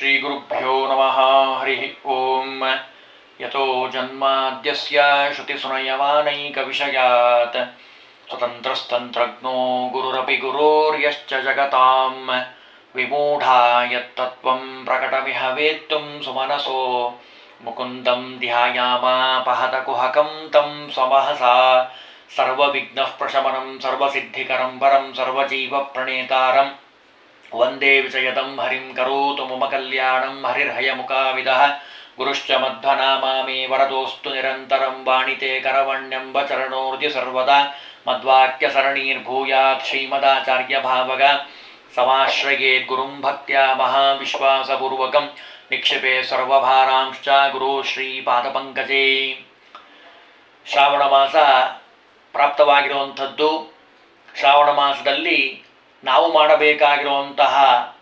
श्रीगुरुभ्यो नमः हरिः ॐ यतो जन्माद्यस्य श्रुतिसुनयमानैकविषयात् स्वतन्त्रस्तन्त्रज्ञो गुरुरपि गुरोर्यश्च जगतां विमूढा यत्तत्त्वं प्रकटमिह वेत्तुं सुमनसो मुकुन्दं ध्यायामापहतकुहकं तं स्वमहसा सर्वविघ्नः प्रशमनं सर्वसिद्धिकरं परं सर्वजीवप्रणेतारम् वन्दे विजयदं हरिं करोतु मम कल्याणं हरिर्हयमुखाविदः गुरुश्च मध्वनामा मे वरदोऽस्तु निरन्तरं वाणिते करवण्यम्ब चरणोर्जि सर्वदा मद्वाक्यसरणीर्भूयात् श्रीमदाचार्यभावग समाश्रयेत् गुरुं भक्त्या महाविश्वासपूर्वकं निक्षिपे सर्वभारांश्च गुರು ಶ್ರೀಪಾದಪಂಕಜೇ ಶ್ರಾವಣ ಮಾಸ ಪ್ರಾಪ್ತವಾಗಿರುವಂಥದ್ದು ಶ್ರಾವಣ ಮಾಸದಲ್ಲಿ ನಾವು ಮಾಡಬೇಕಾಗಿರುವಂತಹ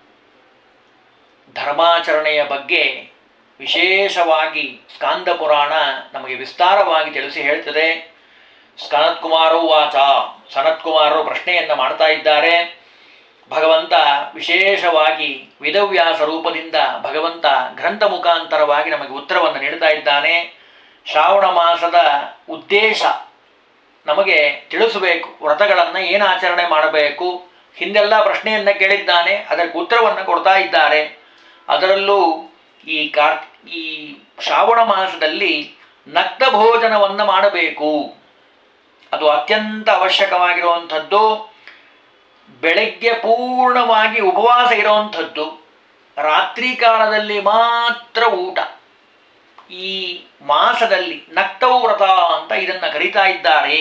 ಧರ್ಮಾಚರಣೆಯ ಬಗ್ಗೆ ವಿಶೇಷವಾಗಿ ಸ್ಕಾಂದ ಪುರಾಣ ನಮಗೆ ವಿಸ್ತಾರವಾಗಿ ತಿಳಿಸಿ ಹೇಳ್ತದೆ ಸ್ಕನತ್ ಕುಮಾರೋ ವಾಚ ಸನತ್ ಕುಮಾರರು ಪ್ರಶ್ನೆಯನ್ನು ಮಾಡ್ತಾ ಇದ್ದಾರೆ ಭಗವಂತ ವಿಶೇಷವಾಗಿ ವೇದವ್ಯಾಸ ರೂಪದಿಂದ ಭಗವಂತ ಗ್ರಂಥ ಮುಖಾಂತರವಾಗಿ ನಮಗೆ ಉತ್ತರವನ್ನು ನೀಡ್ತಾ ಇದ್ದಾನೆ ಶ್ರಾವಣ ಮಾಸದ ಉದ್ದೇಶ ನಮಗೆ ತಿಳಿಸಬೇಕು ವ್ರತಗಳನ್ನು ಏನು ಆಚರಣೆ ಮಾಡಬೇಕು ಹಿಂದೆಲ್ಲ ಪ್ರಶ್ನೆಯನ್ನು ಕೇಳಿದ್ದಾನೆ ಅದಕ್ಕೆ ಉತ್ತರವನ್ನು ಕೊಡ್ತಾ ಇದ್ದಾರೆ ಅದರಲ್ಲೂ ಈ ಕಾರ್ ಈ ಶ್ರಾವಣ ಮಾಸದಲ್ಲಿ ನಕ್ತ ಭೋಜನವನ್ನು ಮಾಡಬೇಕು ಅದು ಅತ್ಯಂತ ಅವಶ್ಯಕವಾಗಿರುವಂಥದ್ದು ಬೆಳಗ್ಗೆ ಪೂರ್ಣವಾಗಿ ಉಪವಾಸ ಇರುವಂಥದ್ದು ರಾತ್ರಿ ಕಾಲದಲ್ಲಿ ಮಾತ್ರ ಊಟ ಈ ಮಾಸದಲ್ಲಿ ನಕ್ತವು ವ್ರತ ಅಂತ ಇದನ್ನು ಕರೀತಾ ಇದ್ದಾರೆ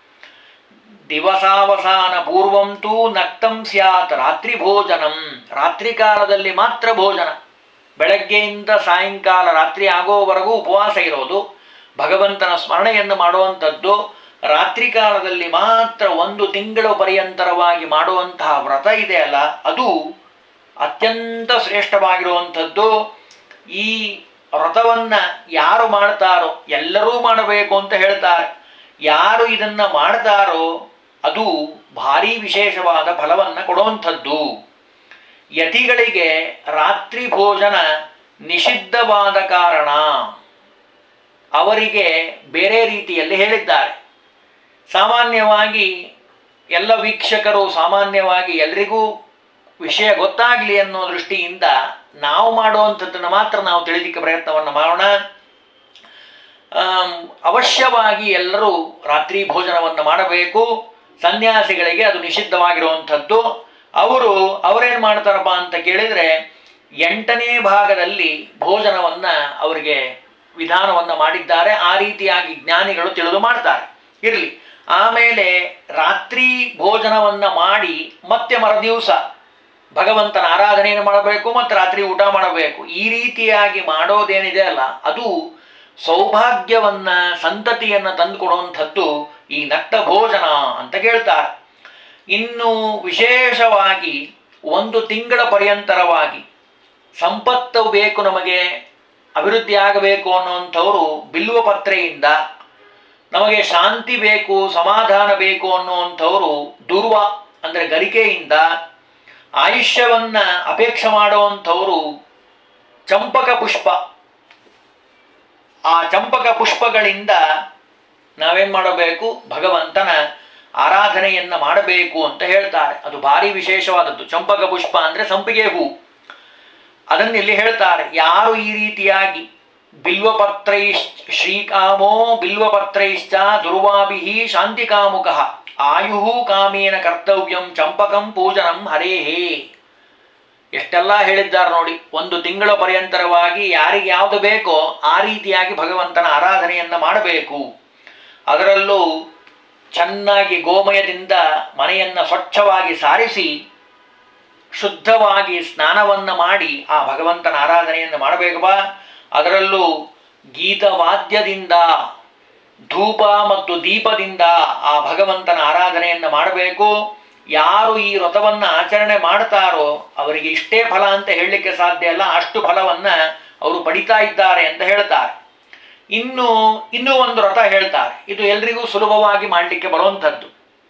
ದಿವಸಾವಸಾನ ಪೂರ್ವಂತೂ ನಕ್ತಂ ಸ್ಯಾತ್ ರಾತ್ರಿ ಭೋಜನಂ ರಾತ್ರಿ ಕಾಲದಲ್ಲಿ ಮಾತ್ರ ಭೋಜನ ಬೆಳಗ್ಗೆಯಿಂದ ಸಾಯಂಕಾಲ ರಾತ್ರಿ ಆಗೋವರೆಗೂ ಉಪವಾಸ ಇರೋದು ಭಗವಂತನ ಸ್ಮರಣೆಯನ್ನು ಮಾಡುವಂಥದ್ದು ರಾತ್ರಿ ಕಾಲದಲ್ಲಿ ಮಾತ್ರ ಒಂದು ತಿಂಗಳ ಪರ್ಯಂತರವಾಗಿ ಮಾಡುವಂತಹ ವ್ರತ ಇದೆಯಲ್ಲ ಅದು ಅತ್ಯಂತ ಶ್ರೇಷ್ಠವಾಗಿರುವಂಥದ್ದು ಈ ವ್ರತವನ್ನು ಯಾರು ಮಾಡ್ತಾರೋ ಎಲ್ಲರೂ ಮಾಡಬೇಕು ಅಂತ ಹೇಳ್ತಾರೆ ಯಾರು ಇದನ್ನು ಮಾಡ್ತಾರೋ ಅದು ಭಾರಿ ವಿಶೇಷವಾದ ಫಲವನ್ನು ಕೊಡುವಂಥದ್ದು ಯತಿಗಳಿಗೆ ರಾತ್ರಿ ಭೋಜನ ನಿಷಿದ್ಧವಾದ ಕಾರಣ ಅವರಿಗೆ ಬೇರೆ ರೀತಿಯಲ್ಲಿ ಹೇಳಿದ್ದಾರೆ ಸಾಮಾನ್ಯವಾಗಿ ಎಲ್ಲ ವೀಕ್ಷಕರು ಸಾಮಾನ್ಯವಾಗಿ ಎಲ್ರಿಗೂ ವಿಷಯ ಗೊತ್ತಾಗಲಿ ಅನ್ನೋ ದೃಷ್ಟಿಯಿಂದ ನಾವು ಮಾಡುವಂಥದ್ದನ್ನು ಮಾತ್ರ ನಾವು ತಿಳಿಲಿಕ್ಕೆ ಪ್ರಯತ್ನವನ್ನು ಮಾಡೋಣ ಅವಶ್ಯವಾಗಿ ಎಲ್ಲರೂ ರಾತ್ರಿ ಭೋಜನವನ್ನು ಮಾಡಬೇಕು ಸನ್ಯಾಸಿಗಳಿಗೆ ಅದು ನಿಷಿದ್ಧವಾಗಿರುವಂಥದ್ದು ಅವರು ಅವರೇನು ಮಾಡ್ತಾರಪ್ಪ ಅಂತ ಕೇಳಿದರೆ ಎಂಟನೇ ಭಾಗದಲ್ಲಿ ಭೋಜನವನ್ನು ಅವರಿಗೆ ವಿಧಾನವನ್ನು ಮಾಡಿದ್ದಾರೆ ಆ ರೀತಿಯಾಗಿ ಜ್ಞಾನಿಗಳು ತಿಳಿದು ಮಾಡ್ತಾರೆ ಇರಲಿ ಆಮೇಲೆ ರಾತ್ರಿ ಭೋಜನವನ್ನು ಮಾಡಿ ಮತ್ತೆ ಮರುದಿವಸ ಭಗವಂತನ ಆರಾಧನೆಯನ್ನು ಮಾಡಬೇಕು ಮತ್ತು ರಾತ್ರಿ ಊಟ ಮಾಡಬೇಕು ಈ ರೀತಿಯಾಗಿ ಮಾಡೋದೇನಿದೆ ಅಲ್ಲ ಅದು ಸೌಭಾಗ್ಯವನ್ನು ಸಂತತಿಯನ್ನು ತಂದುಕೊಡುವಂಥದ್ದು ಈ ನಕ್ತ ಭೋಜನ ಅಂತ ಕೇಳ್ತಾರೆ ಇನ್ನು ವಿಶೇಷವಾಗಿ ಒಂದು ತಿಂಗಳ ಪರ್ಯಂತರವಾಗಿ ಸಂಪತ್ತು ಬೇಕು ನಮಗೆ ಅಭಿವೃದ್ಧಿ ಆಗಬೇಕು ಅನ್ನುವಂಥವರು ಬಿಲ್ವ ಪತ್ರೆಯಿಂದ ನಮಗೆ ಶಾಂತಿ ಬೇಕು ಸಮಾಧಾನ ಬೇಕು ಅನ್ನುವಂಥವರು ದುರ್ವ ಅಂದರೆ ಗರಿಕೆಯಿಂದ ಆಯುಷ್ಯವನ್ನು ಅಪೇಕ್ಷೆ ಮಾಡುವಂಥವರು ಚಂಪಕ ಪುಷ್ಪ ಆ ಚಂಪಕ ಪುಷ್ಪಗಳಿಂದ ನಾವೇನು ಮಾಡಬೇಕು ಭಗವಂತನ ಆರಾಧನೆಯನ್ನು ಮಾಡಬೇಕು ಅಂತ ಹೇಳ್ತಾರೆ ಅದು ಭಾರಿ ವಿಶೇಷವಾದದ್ದು ಚಂಪಕ ಪುಷ್ಪ ಅಂದರೆ ಸಂಪಿಗೆ ಹೂ ಅದನ್ನು ಇಲ್ಲಿ ಹೇಳ್ತಾರೆ ಯಾರು ಈ ರೀತಿಯಾಗಿ ಬಿಲ್ವಪತ್ರೈ ಶ್ರೀಕಾಮೋ ಬಿಲ್ವಪತ್ರೈಶ್ಚ ದುರ್ವಾಭಿ ಶಾಂತಿಕಾಮುಕ ಆಯು ಕಾಮೇನ ಕರ್ತವ್ಯಂ ಚಂಪಕಂ ಪೂಜನಂ ಹರೇಹೇ ಎಷ್ಟೆಲ್ಲ ಹೇಳಿದ್ದಾರೆ ನೋಡಿ ಒಂದು ತಿಂಗಳ ಪರ್ಯಂತರವಾಗಿ ಯಾರಿಗೆ ಯಾವುದು ಬೇಕೋ ಆ ರೀತಿಯಾಗಿ ಭಗವಂತನ ಆರಾಧನೆಯನ್ನು ಮಾಡಬೇಕು ಅದರಲ್ಲೂ ಚೆನ್ನಾಗಿ ಗೋಮಯದಿಂದ ಮನೆಯನ್ನು ಸ್ವಚ್ಛವಾಗಿ ಸಾರಿಸಿ ಶುದ್ಧವಾಗಿ ಸ್ನಾನವನ್ನು ಮಾಡಿ ಆ ಭಗವಂತನ ಆರಾಧನೆಯನ್ನು ಮಾಡಬೇಕಪ್ಪ ಅದರಲ್ಲೂ ಗೀತವಾದ್ಯದಿಂದ ಧೂಪ ಮತ್ತು ದೀಪದಿಂದ ಆ ಭಗವಂತನ ಆರಾಧನೆಯನ್ನು ಮಾಡಬೇಕು ಯಾರು ಈ ವ್ರತವನ್ನು ಆಚರಣೆ ಮಾಡ್ತಾರೋ ಅವರಿಗೆ ಇಷ್ಟೇ ಫಲ ಅಂತ ಹೇಳಲಿಕ್ಕೆ ಸಾಧ್ಯ ಅಲ್ಲ ಅಷ್ಟು ಫಲವನ್ನು ಅವರು ಪಡಿತಾ ಇದ್ದಾರೆ ಅಂತ ಹೇಳ್ತಾರೆ ಇನ್ನು ಇನ್ನೂ ಒಂದು ವ್ರತ ಹೇಳ್ತಾರೆ ಇದು ಎಲ್ರಿಗೂ ಸುಲಭವಾಗಿ ಮಾಡಲಿಕ್ಕೆ ಬರುವಂಥದ್ದು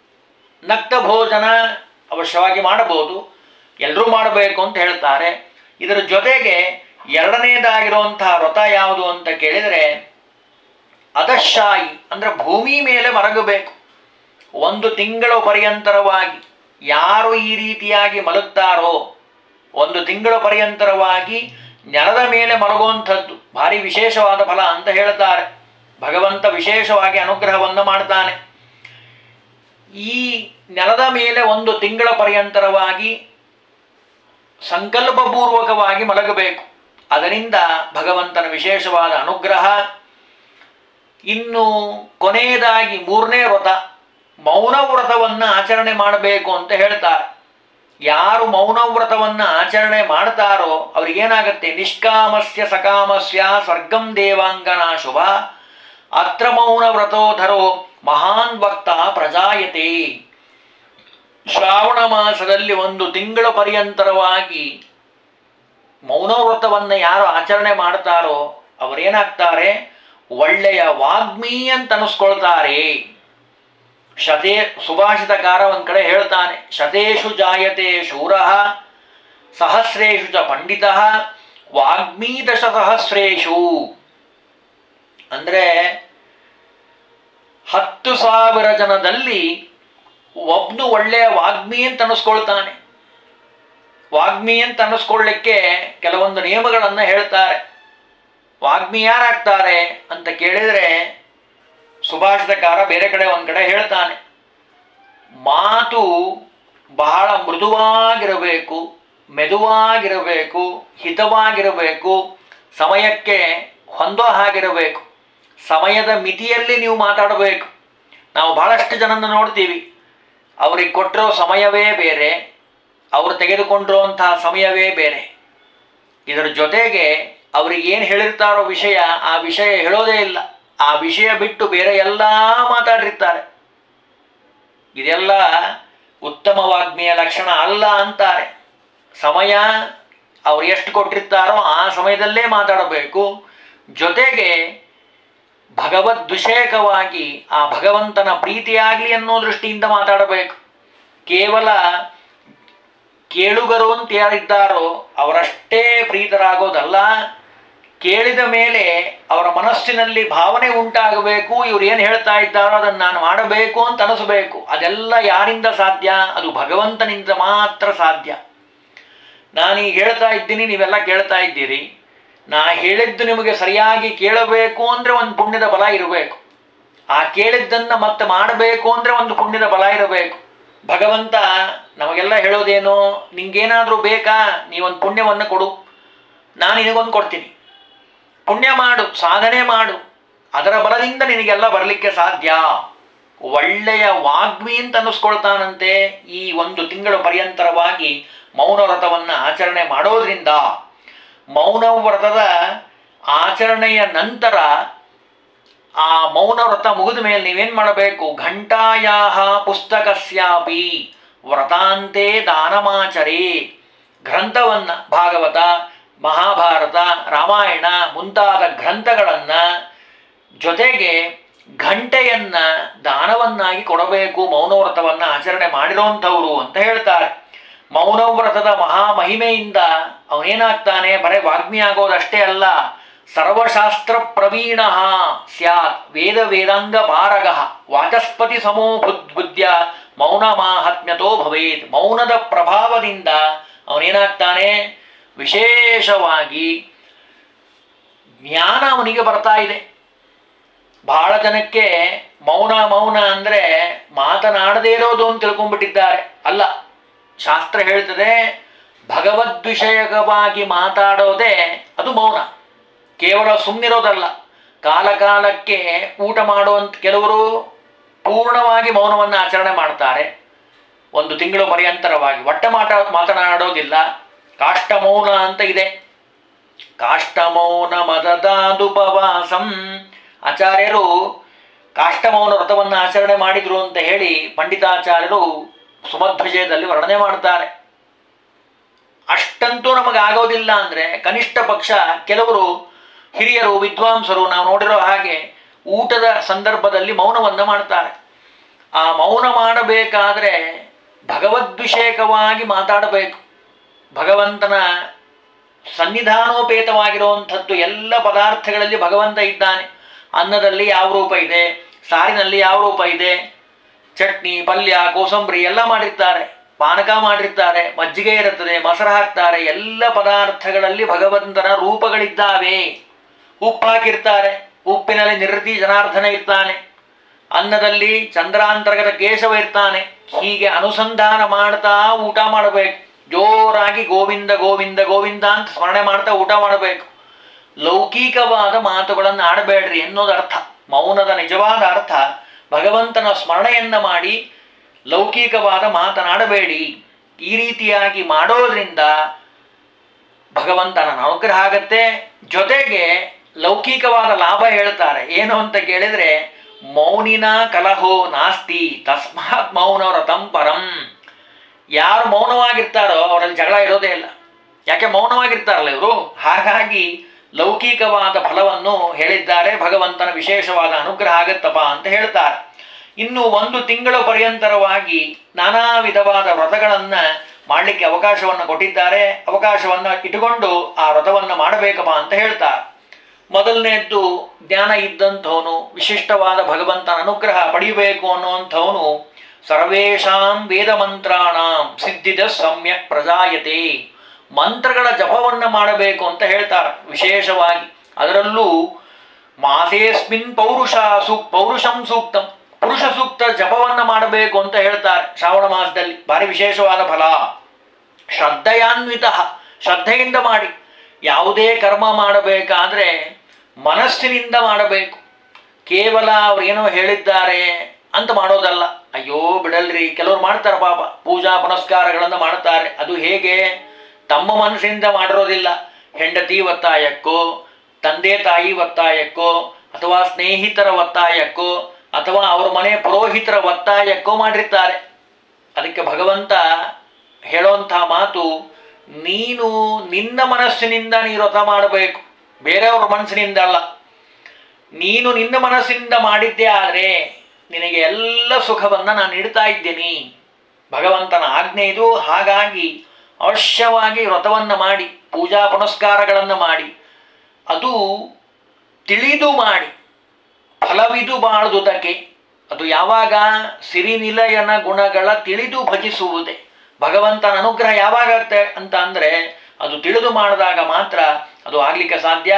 ನಕ್ತ ಭೋಜನ ಅವಶ್ಯವಾಗಿ ಮಾಡಬಹುದು ಎಲ್ಲರೂ ಮಾಡಬೇಕು ಅಂತ ಹೇಳ್ತಾರೆ ಇದರ ಜೊತೆಗೆ ಎರಡನೇದಾಗಿರುವಂತಹ ವ್ರತ ಯಾವುದು ಅಂತ ಕೇಳಿದರೆ ಅದಶಾಯಿ ಅಂದ್ರೆ ಭೂಮಿ ಮೇಲೆ ಮಲಗಬೇಕು ಒಂದು ತಿಂಗಳ ಪರ್ಯಂತರವಾಗಿ ಯಾರು ಈ ರೀತಿಯಾಗಿ ಮಲಗ್ತಾರೋ ಒಂದು ತಿಂಗಳ ಪರ್ಯಂತರವಾಗಿ ನೆಲದ ಮೇಲೆ ಮಲಗುವಂಥದ್ದು ಭಾರಿ ವಿಶೇಷವಾದ ಫಲ ಅಂತ ಹೇಳ್ತಾರೆ ಭಗವಂತ ವಿಶೇಷವಾಗಿ ಅನುಗ್ರಹವನ್ನು ಮಾಡ್ತಾನೆ ಈ ನೆಲದ ಮೇಲೆ ಒಂದು ತಿಂಗಳ ಪರ್ಯಂತರವಾಗಿ ಸಂಕಲ್ಪಪೂರ್ವಕವಾಗಿ ಮಲಗಬೇಕು ಅದರಿಂದ ಭಗವಂತನ ವಿಶೇಷವಾದ ಅನುಗ್ರಹ ಇನ್ನು ಕೊನೆಯದಾಗಿ ಮೂರನೇ ವ್ರತ ಮೌನ ವ್ರತವನ್ನು ಆಚರಣೆ ಮಾಡಬೇಕು ಅಂತ ಹೇಳ್ತಾರೆ ಯಾರು ಮೌನ ವ್ರತವನ್ನು ಆಚರಣೆ ಮಾಡ್ತಾರೋ ಅವ್ರಿಗೇನಾಗತ್ತೆ ನಿಷ್ಕಾಮಸ್ಯ ಸಕಾಮಸ್ಯ ಸ್ವರ್ಗಂ ದೇವಾಂಗನ ಶುಭ ಅತ್ರ ಮೌನ ವ್ರತೋಧರೋ ಮಹಾನ್ ಭಕ್ತ ಪ್ರಜಾಯತೆ ಶ್ರಾವಣ ಮಾಸದಲ್ಲಿ ಒಂದು ತಿಂಗಳ ಪರ್ಯಂತರವಾಗಿ ಮೌನ ವ್ರತವನ್ನು ಯಾರು ಆಚರಣೆ ಮಾಡ್ತಾರೋ ಅವರೇನಾಗ್ತಾರೆ ಒಳ್ಳೆಯ ವಾಗ್ಮಿ ಅಂತ ಅನಿಸ್ಕೊಳ್ತಾರೆ ಶತೇ ಸುಭಾಷಿತಕಾರ ಒಂದ್ ಕಡೆ ಹೇಳ್ತಾನೆ ಶತೇಶು ಜಾಯತೆ ಶೂರ ಸಹಸ್ರೇಶು ಚ ಪಂಡಿತ ವಾಗ್ಮೀ ದಶ ಸಹಸ್ರೇಶು ಅಂದ್ರೆ ಹತ್ತು ಸಾವಿರ ಜನದಲ್ಲಿ ಒಬ್ನು ಒಳ್ಳೆಯ ವಾಗ್ಮಿ ಅಂತ ಅನಿಸ್ಕೊಳ್ತಾನೆ ವಾಗ್ಮಿ ಅಂತ ಅನ್ನಿಸ್ಕೊಳ್ಳಿಕ್ಕೆ ಕೆಲವೊಂದು ನಿಯಮಗಳನ್ನು ಹೇಳ್ತಾರೆ ವಾಗ್ಮಿ ಯಾರಾಗ್ತಾರೆ ಅಂತ ಕೇಳಿದರೆ ಸುಭಾಷಿತಕಾರ ಬೇರೆ ಕಡೆ ಒಂದು ಕಡೆ ಹೇಳ್ತಾನೆ ಮಾತು ಬಹಳ ಮೃದುವಾಗಿರಬೇಕು ಮೆದುವಾಗಿರಬೇಕು ಹಿತವಾಗಿರಬೇಕು ಸಮಯಕ್ಕೆ ಹೊಂದೋ ಹಾಗಿರಬೇಕು ಸಮಯದ ಮಿತಿಯಲ್ಲಿ ನೀವು ಮಾತಾಡಬೇಕು ನಾವು ಬಹಳಷ್ಟು ಜನನ ನೋಡ್ತೀವಿ ಅವ್ರಿಗೆ ಕೊಟ್ಟಿರೋ ಸಮಯವೇ ಬೇರೆ ಅವರು ತೆಗೆದುಕೊಂಡಿರುವಂತಹ ಸಮಯವೇ ಬೇರೆ ಇದರ ಜೊತೆಗೆ ಅವ್ರಿಗೆ ಏನು ಹೇಳಿರ್ತಾರೋ ವಿಷಯ ಆ ವಿಷಯ ಹೇಳೋದೇ ಇಲ್ಲ ಆ ವಿಷಯ ಬಿಟ್ಟು ಬೇರೆ ಎಲ್ಲ ಮಾತಾಡಿರ್ತಾರೆ ಇದೆಲ್ಲ ಉತ್ತಮ ವಾಗ್ಮಿಯ ಲಕ್ಷಣ ಅಲ್ಲ ಅಂತಾರೆ ಸಮಯ ಅವ್ರು ಎಷ್ಟು ಕೊಟ್ಟಿರ್ತಾರೋ ಆ ಸಮಯದಲ್ಲೇ ಮಾತಾಡಬೇಕು ಜೊತೆಗೆ ಭಗವದ್ವಿಷಯಕವಾಗಿ ಆ ಭಗವಂತನ ಪ್ರೀತಿಯಾಗಲಿ ಅನ್ನೋ ದೃಷ್ಟಿಯಿಂದ ಮಾತಾಡಬೇಕು ಕೇವಲ ಕೇಳುಗರು ಅಂತ ಯಾರಿದ್ದಾರೋ ಅವರಷ್ಟೇ ಪ್ರೀತರಾಗೋದಲ್ಲ ಕೇಳಿದ ಮೇಲೆ ಅವರ ಮನಸ್ಸಿನಲ್ಲಿ ಭಾವನೆ ಉಂಟಾಗಬೇಕು ಇವ್ರು ಏನು ಹೇಳ್ತಾ ಇದ್ದಾರೋ ಅದನ್ನು ನಾನು ಮಾಡಬೇಕು ಅಂತ ಅನಿಸಬೇಕು ಅದೆಲ್ಲ ಯಾರಿಂದ ಸಾಧ್ಯ ಅದು ಭಗವಂತನಿಂದ ಮಾತ್ರ ಸಾಧ್ಯ ನಾನೀಗ ಹೇಳ್ತಾ ಇದ್ದೀನಿ ನೀವೆಲ್ಲ ಕೇಳ್ತಾ ಇದ್ದೀರಿ ನಾ ಹೇಳಿದ್ದು ನಿಮಗೆ ಸರಿಯಾಗಿ ಕೇಳಬೇಕು ಅಂದರೆ ಒಂದು ಪುಣ್ಯದ ಬಲ ಇರಬೇಕು ಆ ಕೇಳಿದ್ದನ್ನು ಮತ್ತೆ ಮಾಡಬೇಕು ಅಂದರೆ ಒಂದು ಪುಣ್ಯದ ಬಲ ಇರಬೇಕು ಭಗವಂತ ನಮಗೆಲ್ಲ ಹೇಳೋದೇನು ನಿಂಗೇನಾದರೂ ಬೇಕಾ ನೀವೊಂದು ಪುಣ್ಯವನ್ನು ಕೊಡು ನಾನು ನಿನಗೊಂದು ಕೊಡ್ತೀನಿ ಪುಣ್ಯ ಮಾಡು ಸಾಧನೆ ಮಾಡು ಅದರ ಬಲದಿಂದ ನಿನಗೆಲ್ಲ ಬರಲಿಕ್ಕೆ ಸಾಧ್ಯ ಒಳ್ಳೆಯ ವಾಗ್ಮಿ ಅಂತ ಅನ್ನಿಸ್ಕೊಳ್ತಾನಂತೆ ಈ ಒಂದು ತಿಂಗಳ ಪರ್ಯಂತರವಾಗಿ ಮೌನ ವ್ರತವನ್ನು ಆಚರಣೆ ಮಾಡೋದ್ರಿಂದ ಮೌನ ವ್ರತದ ಆಚರಣೆಯ ನಂತರ ಆ ಮೌನ ವ್ರತ ಮುಗಿದ ಮೇಲೆ ನೀವೇನು ಮಾಡಬೇಕು ಘಂಟಾಯಾಹ ಪುಸ್ತಕಸ್ಯಾಪಿ ವ್ರತಾಂತೆ ದಾನಮಾಚರಿ ಗ್ರಂಥವನ್ನು ಭಾಗವತ ಮಹಾಭಾರತ ರಾಮಾಯಣ ಮುಂತಾದ ಗ್ರಂಥಗಳನ್ನು ಜೊತೆಗೆ ಘಂಟೆಯನ್ನ ದಾನವನ್ನಾಗಿ ಕೊಡಬೇಕು ಮೌನವ್ರತವನ್ನು ಆಚರಣೆ ಮಾಡಿರೋಂಥವ್ರು ಅಂತ ಹೇಳ್ತಾರೆ ಮೌನವ್ರತದ ಮಹಾಮಹಿಮೆಯಿಂದ ಅವನೇನಾಗ್ತಾನೆ ಬರೇ ವಾಗ್ಮಿ ಆಗೋದಷ್ಟೇ ಅಲ್ಲ ಸರ್ವಶಾಸ್ತ್ರ ಪ್ರವೀಣ ಸ್ಯಾತ್ ವೇದ ವೇದಾಂಗ ಪಾರಗ ವಾಚಸ್ಪತಿ ಸಮೋ ಬುದ್ಧ ಮೌನ ಮಾಹಾತ್ಮ್ಯತೋ ಭವೇತ್ ಮೌನದ ಪ್ರಭಾವದಿಂದ ಅವನೇನಾಗ್ತಾನೆ ವಿಶೇಷವಾಗಿ ಜ್ಞಾನ ಅವನಿಗೆ ಬರ್ತಾ ಇದೆ ಬಹಳ ಜನಕ್ಕೆ ಮೌನ ಮೌನ ಅಂದರೆ ಮಾತನಾಡದೇ ಇರೋದು ಅಂತ ತಿಳ್ಕೊಂಡ್ಬಿಟ್ಟಿದ್ದಾರೆ ಅಲ್ಲ ಶಾಸ್ತ್ರ ಹೇಳ್ತದೆ ಭಗವದ್ವಿಷಯಕವಾಗಿ ಮಾತಾಡೋದೇ ಅದು ಮೌನ ಕೇವಲ ಸುಮ್ಮನಿರೋದಲ್ಲ ಕಾಲ ಕಾಲಕ್ಕೆ ಊಟ ಮಾಡುವಂತ ಕೆಲವರು ಪೂರ್ಣವಾಗಿ ಮೌನವನ್ನು ಆಚರಣೆ ಮಾಡ್ತಾರೆ ಒಂದು ತಿಂಗಳು ಪರ್ಯಂತರವಾಗಿ ಒಟ್ಟ ಮಾಟ ಮಾತನಾಡೋದಿಲ್ಲ ಕಾಷ್ಟಮೌನ ಅಂತ ಇದೆ ಕಾಷ್ಟಮೌನ ಮದದಾದುಪವಾಸಂ ಆಚಾರ್ಯರು ಕಾಷ್ಟಮೌನ ವ್ರತವನ್ನು ಆಚರಣೆ ಮಾಡಿದ್ರು ಅಂತ ಹೇಳಿ ಪಂಡಿತಾಚಾರ್ಯರು ಸುಮಧ್ವಜಯದಲ್ಲಿ ವರ್ಣನೆ ಮಾಡ್ತಾರೆ ಅಷ್ಟಂತೂ ನಮಗಾಗೋದಿಲ್ಲ ಅಂದರೆ ಕನಿಷ್ಠ ಪಕ್ಷ ಕೆಲವರು ಹಿರಿಯರು ವಿದ್ವಾಂಸರು ನಾವು ನೋಡಿರೋ ಹಾಗೆ ಊಟದ ಸಂದರ್ಭದಲ್ಲಿ ಮೌನವನ್ನು ಮಾಡ್ತಾರೆ ಆ ಮೌನ ಮಾಡಬೇಕಾದ್ರೆ ಭಗವದ್ವಿಷಯಕವಾಗಿ ಮಾತಾಡಬೇಕು ಭಗವಂತನ ಸನ್ನಿಧಾನೋಪೇತವಾಗಿರುವಂಥದ್ದು ಎಲ್ಲ ಪದಾರ್ಥಗಳಲ್ಲಿ ಭಗವಂತ ಇದ್ದಾನೆ ಅನ್ನದಲ್ಲಿ ಯಾವ ರೂಪ ಇದೆ ಸಾರಿನಲ್ಲಿ ಯಾವ ರೂಪ ಇದೆ ಚಟ್ನಿ ಪಲ್ಯ ಕೋಸಂಬರಿ ಎಲ್ಲ ಮಾಡಿರ್ತಾರೆ ಪಾನಕ ಮಾಡಿರ್ತಾರೆ ಮಜ್ಜಿಗೆ ಇರುತ್ತದೆ ಮೊಸರು ಹಾಕ್ತಾರೆ ಎಲ್ಲ ಪದಾರ್ಥಗಳಲ್ಲಿ ಭಗವಂತನ ರೂಪಗಳಿದ್ದಾವೆ ಉಪ್ಪು ಹಾಕಿರ್ತಾರೆ ಉಪ್ಪಿನಲ್ಲಿ ನಿರ್ತಿ ಜನಾರ್ದನ ಇರ್ತಾನೆ ಅನ್ನದಲ್ಲಿ ಚಂದ್ರಾಂತರ್ಗತ ಕೇಶವ ಇರ್ತಾನೆ ಹೀಗೆ ಅನುಸಂಧಾನ ಮಾಡ್ತಾ ಊಟ ಮಾಡಬೇಕು ಜೋರಾಗಿ ಗೋವಿಂದ ಗೋವಿಂದ ಗೋವಿಂದ ಅಂತ ಸ್ಮರಣೆ ಮಾಡ್ತಾ ಊಟ ಮಾಡಬೇಕು ಲೌಕಿಕವಾದ ಮಾತುಗಳನ್ನು ಆಡಬೇಡ್ರಿ ಎನ್ನೋದು ಅರ್ಥ ಮೌನದ ನಿಜವಾದ ಅರ್ಥ ಭಗವಂತನ ಸ್ಮರಣೆಯನ್ನ ಮಾಡಿ ಲೌಕಿಕವಾದ ಮಾತನಾಡಬೇಡಿ ಈ ರೀತಿಯಾಗಿ ಮಾಡೋದ್ರಿಂದ ಭಗವಂತನ ಅನುಗ್ರಹ ಆಗತ್ತೆ ಜೊತೆಗೆ ಲೌಕಿಕವಾದ ಲಾಭ ಹೇಳ್ತಾರೆ ಏನು ಅಂತ ಕೇಳಿದ್ರೆ ಮೌನಿನ ಕಲಹೋ ನಾಸ್ತಿ ತಸ್ಮಾತ್ ಮೌನ ವ್ರತಂ ಪರಂ ಯಾರು ಮೌನವಾಗಿರ್ತಾರೋ ಅವರಲ್ಲಿ ಜಗಳ ಇರೋದೇ ಇಲ್ಲ ಯಾಕೆ ಮೌನವಾಗಿರ್ತಾರಲ್ಲ ಇವರು ಹಾಗಾಗಿ ಲೌಕಿಕವಾದ ಫಲವನ್ನು ಹೇಳಿದ್ದಾರೆ ಭಗವಂತನ ವಿಶೇಷವಾದ ಅನುಗ್ರಹ ಆಗತ್ತಪ್ಪ ಅಂತ ಹೇಳ್ತಾರೆ ಇನ್ನು ಒಂದು ತಿಂಗಳ ಪರ್ಯಂತರವಾಗಿ ನಾನಾ ವಿಧವಾದ ವ್ರತಗಳನ್ನು ಮಾಡಲಿಕ್ಕೆ ಅವಕಾಶವನ್ನು ಕೊಟ್ಟಿದ್ದಾರೆ ಅವಕಾಶವನ್ನು ಇಟ್ಟುಕೊಂಡು ಆ ವ್ರತವನ್ನು ಮಾಡಬೇಕಪ್ಪ ಅಂತ ಹೇಳ್ತಾರೆ ಮೊದಲನೇದ್ದು ಜ್ಞಾನ ಇದ್ದಂಥವನು ವಿಶಿಷ್ಟವಾದ ಭಗವಂತನ ಅನುಗ್ರಹ ಪಡೆಯಬೇಕು ಅನ್ನುವಂಥವನು ಸರ್ವೇಷಾಂ ವೇದ ಮಂತ್ರಾಣಾಂ ಸಿದ್ಧಿದ ಸಮ್ಯಕ್ ಪ್ರಜಾಯತೆ ಮಂತ್ರಗಳ ಜಪವನ್ನು ಮಾಡಬೇಕು ಅಂತ ಹೇಳ್ತಾರೆ ವಿಶೇಷವಾಗಿ ಅದರಲ್ಲೂ ಮಾಸೇಸ್ಮಿನ್ ಪೌರುಷ ಸೂಕ್ ಪೌರುಷಂ ಸೂಕ್ತಂ ಪುರುಷ ಸೂಕ್ತ ಜಪವನ್ನು ಮಾಡಬೇಕು ಅಂತ ಹೇಳ್ತಾರೆ ಶ್ರಾವಣ ಮಾಸದಲ್ಲಿ ಭಾರಿ ವಿಶೇಷವಾದ ಫಲ ಶ್ರದ್ಧೆಯಾನ್ವಿತ ಶ್ರದ್ಧೆಯಿಂದ ಮಾಡಿ ಯಾವುದೇ ಕರ್ಮ ಮಾಡಬೇಕಾದ್ರೆ ಮನಸ್ಸಿನಿಂದ ಮಾಡಬೇಕು ಕೇವಲ ಅವ್ರು ಏನೋ ಹೇಳಿದ್ದಾರೆ ಅಂತ ಮಾಡೋದಲ್ಲ ಅಯ್ಯೋ ಬಿಡಲ್ರಿ ಕೆಲವರು ಮಾಡ್ತಾರೆ ಪಾಪ ಪೂಜಾ ಪುನಸ್ಕಾರಗಳನ್ನು ಮಾಡ್ತಾರೆ ಅದು ಹೇಗೆ ತಮ್ಮ ಮನಸ್ಸಿಂದ ಮಾಡಿರೋದಿಲ್ಲ ಹೆಂಡತಿ ಒತ್ತಾಯಕ್ಕೋ ತಂದೆ ತಾಯಿ ಒತ್ತಾಯಕ್ಕೋ ಅಥವಾ ಸ್ನೇಹಿತರ ಒತ್ತಾಯಕ್ಕೋ ಅಥವಾ ಅವ್ರ ಮನೆ ಪುರೋಹಿತರ ಒತ್ತಾಯಕ್ಕೋ ಮಾಡಿರ್ತಾರೆ ಅದಕ್ಕೆ ಭಗವಂತ ಹೇಳೋಂಥ ಮಾತು ನೀನು ನಿನ್ನ ಮನಸ್ಸಿನಿಂದ ನೀ ವ್ರತ ಮಾಡಬೇಕು ಬೇರೆಯವ್ರ ಮನಸ್ಸಿನಿಂದ ಅಲ್ಲ ನೀನು ನಿನ್ನ ಮನಸ್ಸಿನಿಂದ ಮಾಡಿದ್ದೇ ಆದರೆ ನಿನಗೆ ಎಲ್ಲ ಸುಖವನ್ನು ನಾನು ನೀಡ್ತಾ ಇದ್ದೇನೆ ಭಗವಂತನ ಆಜ್ಞೆ ಇದು ಹಾಗಾಗಿ ಅವಶ್ಯವಾಗಿ ವ್ರತವನ್ನು ಮಾಡಿ ಪೂಜಾ ಪುನಸ್ಕಾರಗಳನ್ನು ಮಾಡಿ ಅದು ತಿಳಿದು ಮಾಡಿ ಫಲವಿದು ಬಾಳುವುದಕ್ಕೆ ಅದು ಯಾವಾಗ ಸಿರಿನಿಲಯನ ಗುಣಗಳ ತಿಳಿದು ಭಜಿಸುವುದೇ ಭಗವಂತನ ಅನುಗ್ರಹ ಯಾವಾಗತ್ತೆ ಅಂತ ಅಂದರೆ ಅದು ತಿಳಿದು ಮಾಡಿದಾಗ ಮಾತ್ರ ಅದು ಆಗಲಿಕ್ಕೆ ಸಾಧ್ಯ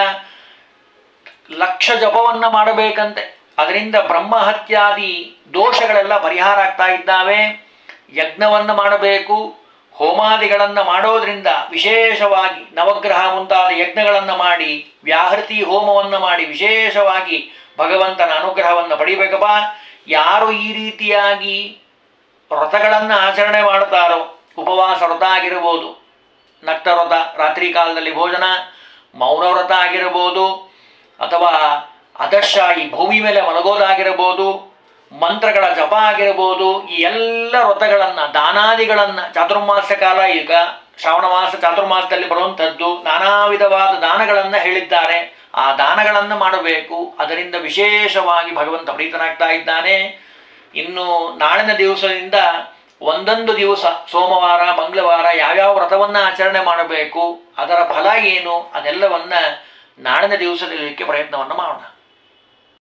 ಲಕ್ಷ ಜಪವನ್ನು ಮಾಡಬೇಕಂತೆ ಅದರಿಂದ ಬ್ರಹ್ಮಹತ್ಯಾದಿ ದೋಷಗಳೆಲ್ಲ ಪರಿಹಾರ ಆಗ್ತಾ ಇದ್ದಾವೆ ಯಜ್ಞವನ್ನು ಮಾಡಬೇಕು ಹೋಮಾದಿಗಳನ್ನು ಮಾಡೋದ್ರಿಂದ ವಿಶೇಷವಾಗಿ ನವಗ್ರಹ ಮುಂತಾದ ಯಜ್ಞಗಳನ್ನು ಮಾಡಿ ವ್ಯಾಹೃತಿ ಹೋಮವನ್ನು ಮಾಡಿ ವಿಶೇಷವಾಗಿ ಭಗವಂತನ ಅನುಗ್ರಹವನ್ನು ಪಡಿಬೇಕಪ್ಪ ಯಾರು ಈ ರೀತಿಯಾಗಿ ವ್ರತಗಳನ್ನು ಆಚರಣೆ ಮಾಡ್ತಾರೋ ಉಪವಾಸ ವ್ರತ ಆಗಿರ್ಬೋದು ನಕ್ತ ವ್ರತ ರಾತ್ರಿ ಕಾಲದಲ್ಲಿ ಭೋಜನ ಮೌನ ವ್ರತ ಆಗಿರಬಹುದು ಅಥವಾ ಅದರ್ಶ ಈ ಭೂಮಿ ಮೇಲೆ ಮಲಗೋದಾಗಿರಬಹುದು ಮಂತ್ರಗಳ ಜಪ ಆಗಿರಬಹುದು ಈ ಎಲ್ಲ ವ್ರತಗಳನ್ನು ದಾನಾದಿಗಳನ್ನು ಚಾತುರ್ಮಾಸ ಕಾಲ ಈಗ ಶ್ರಾವಣ ಮಾಸ ಚಾತುರ್ಮಾಸದಲ್ಲಿ ಬರುವಂಥದ್ದು ನಾನಾ ವಿಧವಾದ ದಾನಗಳನ್ನು ಹೇಳಿದ್ದಾರೆ ಆ ದಾನಗಳನ್ನು ಮಾಡಬೇಕು ಅದರಿಂದ ವಿಶೇಷವಾಗಿ ಭಗವಂತ ಪ್ರೀತನಾಗ್ತಾ ಇದ್ದಾನೆ ಇನ್ನು ನಾಳಿನ ದಿವಸದಿಂದ ಒಂದೊಂದು ದಿವಸ ಸೋಮವಾರ ಮಂಗಳವಾರ ಯಾವ್ಯಾವ ವ್ರತವನ್ನು ಆಚರಣೆ ಮಾಡಬೇಕು ಅದರ ಫಲ ಏನು ಅದೆಲ್ಲವನ್ನ ನಾಳಿನ ದಿವಸದಲ್ಲಿ ಪ್ರಯತ್ನವನ್ನು ಮಾಡೋಣ